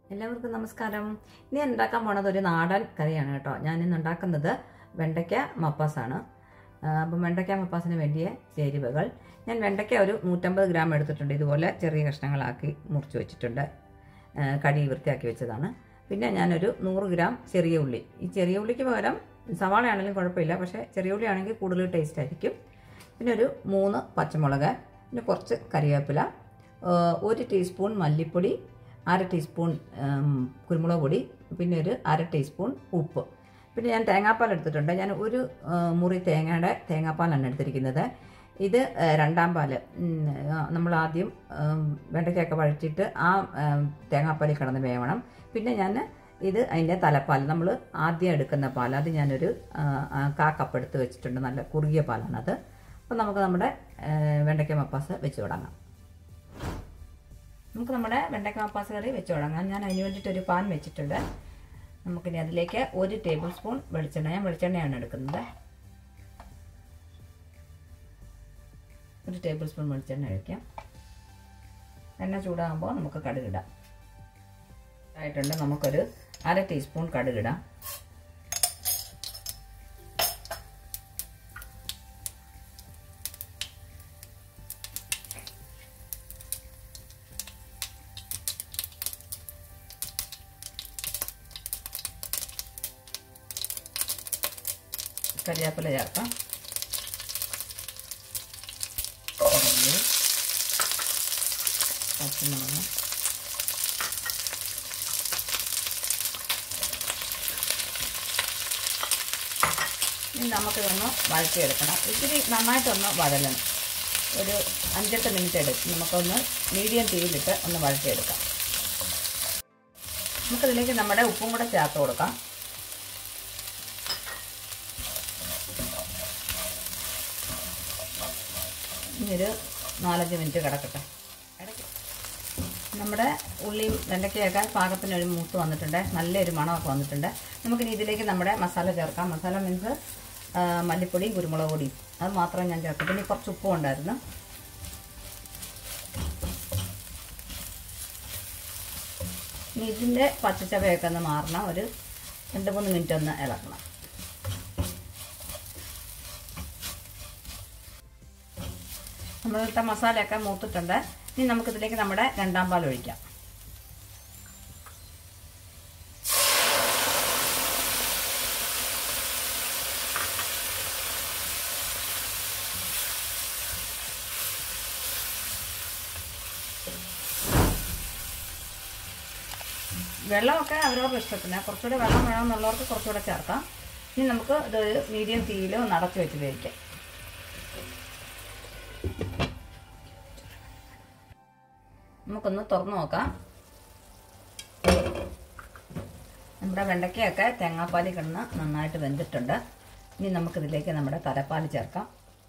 എല്ലാവർക്കും നമസ്കാരം ഇനി ഞാൻ ഉണ്ടാക്കാൻ പോണത് ഒരു നാടൻ കറിയാണ് കേട്ടോ ഞാൻ ഇന്ന് ഉണ്ടാക്കുന്നത് വെണ്ടയ്ക്ക മപ്പാസാണ് അപ്പം വെണ്ടയ്ക്ക മപ്പാസിന് വേണ്ടിയ ചേരുവകൾ ഞാൻ വെണ്ടയ്ക്ക ഒരു നൂറ്റമ്പത് ഗ്രാം എടുത്തിട്ടുണ്ട് ഇതുപോലെ ചെറിയ കഷ്ണങ്ങളാക്കി മുറിച്ച് വെച്ചിട്ടുണ്ട് ആ, കഴുകി വൃത്തിയാക്കി വെച്ചതാണ് പിന്നെ ഞാനൊരു നൂറ് ഗ്രാം ചെറിയ ഉള്ളി ഈ ചെറിയ ഉള്ളിക്ക് പകരം സവാള ആണെങ്കിലും കുഴപ്പമില്ല പക്ഷേ ചെറിയ ഉള്ളി ആണെങ്കിൽ കൂടുതൽ ടേസ്റ്റ് ആയിരിക്കും പിന്നെ ഒരു മൂന്ന് പച്ചമുളക് പിന്നെ കുറച്ച് കറിവേപ്പില ആ, ഒരു ടീസ്പൂൺ മല്ലിപ്പൊടി അര ടീസ്പൂൺ ഉം, കുരുമുളക് പൊടി പിന്നെ ഒരു അര ടീസ്പൂൺ ഉപ്പ് പിന്നെ ഞാൻ തേങ്ങാപ്പാൽ എടുത്തിട്ടുണ്ട് ഞാൻ ഒരു ആ, മുറി തേങ്ങയുടെ തേങ്ങാപ്പാലാണ് എടുത്തിരിക്കുന്നത് ഇത് ആ, രണ്ടാം പാല് നമ്മൾ ആദ്യം ഉം, വെണ്ടയ്ക്കൊക്കെ വഴറ്റിയിട്ട് ആ ഉം, തേങ്ങാപ്പാലിൽ കിടന്ന് വേവണം പിന്നെ ഞാൻ ഇത് അതിൻ്റെ തലപ്പാൽ നമ്മൾ ആദ്യം എടുക്കുന്ന പാൽ അത് ഞാനൊരു ആ, ആ, കാ കപ്പ് എടുത്ത് വെച്ചിട്ടുണ്ട് നല്ല കുറുകിയ പാലാണത് അപ്പോൾ നമുക്ക് നമ്മുടെ ആ, വെണ്ടയ്ക്ക മപ്പാസ് വെച്ച് തുടങ്ങാം നമുക്ക് നമ്മുടെ വെണ്ടയ്ക്ക മപ്പാസ് കറി വെച്ച് തുടങ്ങാം ഞാൻ അതിന് വേണ്ടിയിട്ട് ഒരു പാൻ വെച്ചിട്ടുണ്ട് നമുക്കിനി അതിലേക്ക് ഒരു ടേബിൾ സ്പൂൺ വെളിച്ചെണ്ണ ഞാൻ വെളിച്ചെണ്ണയാണ് എടുക്കുന്നത് ഒരു ടേബിൾ സ്പൂൺ വെളിച്ചെണ്ണ ഒഴിക്കാം എണ്ണ ചൂടാകുമ്പോൾ നമുക്ക് കടുകിടാം ആയിട്ടുണ്ട് നമുക്കൊരു അര ടീസ്പൂൺ കടുകിടാം കറിവേപ്പില ചേർക്കാം ഉള്ളി, പച്ചമുളക് ഇനി നമുക്കിതൊന്ന് വഴറ്റിയെടുക്കണം ഇത്തിരി നന്നായിട്ടൊന്ന് വഴലണം ഒരു അഞ്ചെട്ട് മിനിറ്റ് എടുക്കും നമുക്കൊന്ന് മീഡിയം തീയിലിട്ട് ഒന്ന് വഴറ്റിയെടുക്കാം നമുക്കിതിലേക്ക് നമ്മുടെ ഉപ്പും കൂടെ ചേർത്ത് കൊടുക്കാം ഇനി ഒരു നാലഞ്ച് മിനിറ്റ് കിടക്കട്ടെ ഇടയ്ക്ക് നമ്മുടെ ഉള്ളിയും വെണ്ടയ്ക്കയൊക്കെ പാകത്തിന് ഒരു മൂത്ത് വന്നിട്ടുണ്ട് നല്ലൊരു മണമൊക്കെ വന്നിട്ടുണ്ട് നമുക്കിനി ഇതിലേക്ക് നമ്മുടെ മസാല ചേർക്കാം മസാല മീൻസ് മല്ലിപ്പൊടിയും കുരുമുളക് പൊടിയും അത് മാത്രമേ ഞാൻ ചേർക്കും പിന്നെ കുറച്ച് ഉപ്പും ഉണ്ടായിരുന്നു ഇനി ഇതിൻ്റെ പച്ചച്ചവയൊക്കെ ഒന്ന് മാറണം ഒരു രണ്ട് മൂന്ന് മിനിറ്റ് ഒന്ന് ഇളക്കണം നമ്മളിട്ട മസാലയൊക്കെ മൂത്തിട്ടുണ്ട് ഇനി നമുക്കിതിലേക്ക് നമ്മുടെ രണ്ടാം പാൽ ഒഴിക്കാം വെള്ളമൊക്കെ അവരവരുടെ ഇഷ്ടത്തിന് കുറച്ചുകൂടെ വെള്ളം വേണമെന്നുള്ളവർക്ക് കുറച്ചുകൂടെ ചേർക്കാം ഇനി നമുക്ക് ഇതൊരു മീഡിയം തീയിൽ ഒന്ന് അടച്ചു വെച്ച് വേവിക്കാം നമുക്കൊന്ന് തുറന്നു നോക്കാം നമ്മുടെ വെണ്ടയ്ക്കയൊക്കെ തേങ്ങാപ്പാലിൽ കിടന്ന് നന്നായിട്ട് വെന്തിട്ടുണ്ട് ഇനി നമുക്കിതിലേക്ക് നമ്മുടെ തലപ്പാൽ ചേർക്കാം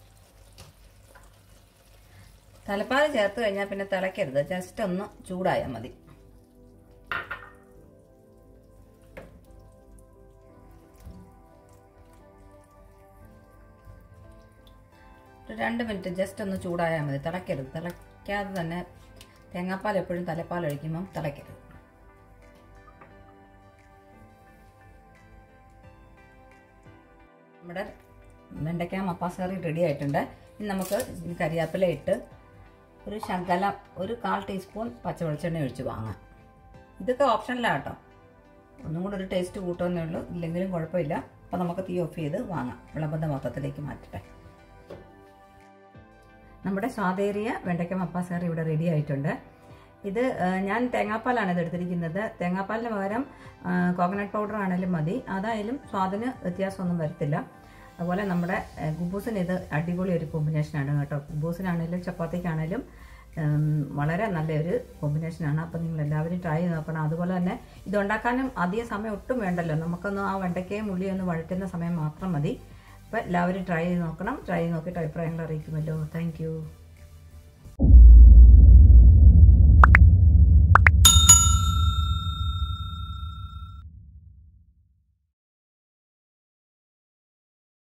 തലപ്പാൽ ചേർത്ത് കഴിഞ്ഞാൽ പിന്നെ തിളയ്ക്കരുത് ജസ്റ്റ് ഒന്ന് ചൂടായാൽ മതി ഒരു രണ്ട് മിനിറ്റ് ജസ്റ്റ് ഒന്ന് ചൂടായാൽ മതി തിളയ്ക്കരുത് തിളയ്ക്കാതെ തന്നെ തേങ്ങാപ്പാൽ എപ്പോഴും തലപ്പാൽ ഒഴിക്കുമ്പം തിളയ്ക്കരുത് നമ്മുടെ വെണ്ടയ്ക്ക മപ്പാസ് കറി റെഡി ആയിട്ടുണ്ട് ഇനി നമുക്ക് കരിയാപ്പില ഇട്ട് ഒരു ശകലം ഒരു കാൽ ടീസ്പൂൺ പച്ച വെളിച്ചെണ്ണ ഒഴിച്ച് വാങ്ങാം ഇതൊക്കെ ഓപ്ഷനിലാണ് കേട്ടോ ഒന്നും കൂടെ ഒരു ടേസ്റ്റ് കൂട്ടുമെന്നേ ഉള്ളൂ ഇല്ലെങ്കിലും കുഴപ്പമില്ല അപ്പോൾ നമുക്ക് തീ ഓഫ് ചെയ്ത് വാങ്ങാം വിളമ്പന്ന മൊത്തത്തിലേക്ക് മാറ്റട്ടെ നമ്മുടെ സ്വാദേറിയ വെണ്ടയ്ക്ക മപ്പാസ് കറി ഇവിടെ റെഡി ആയിട്ടുണ്ട് ഇത് ആ, ഞാൻ തേങ്ങാപ്പാലാണ് ഇത് എടുത്തിരിക്കുന്നത് തേങ്ങാപ്പാലിന് പകരം കോക്കനട്ട് പൗഡർ ആണെങ്കിലും മതി അതായാലും സ്വാദിന് വ്യത്യാസമൊന്നും വരത്തില്ല അതുപോലെ നമ്മുടെ ആ, കുബൂസിന് ഇത് അടിപൊളി ഒരു കോമ്പിനേഷനാണ് കേട്ടോ കുബൂസിനാണേലും ചപ്പാത്തിക്കാണേലും ഉം, വളരെ നല്ലൊരു കോമ്പിനേഷനാണ് അപ്പം നിങ്ങൾ എല്ലാവരും ട്രൈ ചെയ്ത് നോക്കണം അതുപോലെ തന്നെ ഇത് ഉണ്ടാക്കാനും അധിക സമയം ഒട്ടും വേണ്ടല്ലോ നമുക്കൊന്ന് ആ വെണ്ടയ്ക്കയും ഉള്ളിയും ഒന്ന് വഴറ്റുന്ന സമയം മാത്രം മതി അപ്പോൾ എല്ലാവരും ട്രൈ ചെയ്ത് നോക്കണം ട്രൈ ചെയ്ത് നോക്കിയിട്ട് അഭിപ്രായങ്ങൾ അറിയിക്കുമല്ലോ താങ്ക്